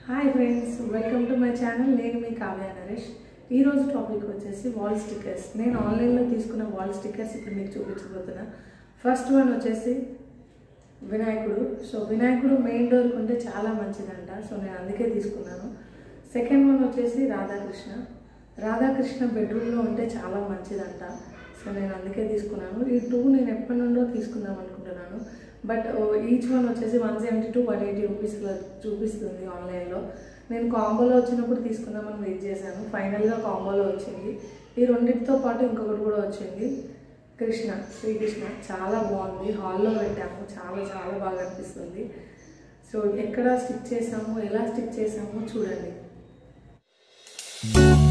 hi friends welcome to my channel నేను మీ కావ్య నరేష్ ఈరోజు టాపిక్ వచ్చేసి వాల్ స్టిక్కర్స్ నేను ఆన్లైన్లో తీసుకున్న వాల్ స్టిక్కర్స్ ఇప్పుడు మీకు చూపించబోతున్నా ఫస్ట్ వన్ వచ్చేసి వినాయకుడు సో వినాయకుడు మెయిన్ డోర్కి ఉంటే చాలా మంచిదంట సో నేను అందుకే తీసుకున్నాను సెకండ్ వన్ వచ్చేసి రాధాకృష్ణ రాధాకృష్ణ బెడ్రూమ్లో ఉంటే చాలా మంచిదంట సో నేను అందుకే తీసుకున్నాను ఈ టూ నేను ఎప్పటి నుండో తీసుకుందాం అనుకుంటున్నాను బట్ ఈచ్ వన్ వచ్చేసి one seventy two one eighty రూపీస్లో చూపిస్తుంది ఆన్లైన్లో నేను కాంబోలో వచ్చినప్పుడు తీసుకుందామని వెయిట్ చేశాను ఫైనల్గా కాంబోలో వచ్చింది ఈ రెండింటితో పాటు ఇంకొకటి కూడా వచ్చింది కృష్ణ శ్రీకృష్ణ చాలా బాగుంది హాల్లో పెట్టాము చాలా చాలా బాగా అనిపిస్తుంది సో ఎక్కడ స్టిక్ చేసాము ఎలా స్టిక్ చేసామో చూడండి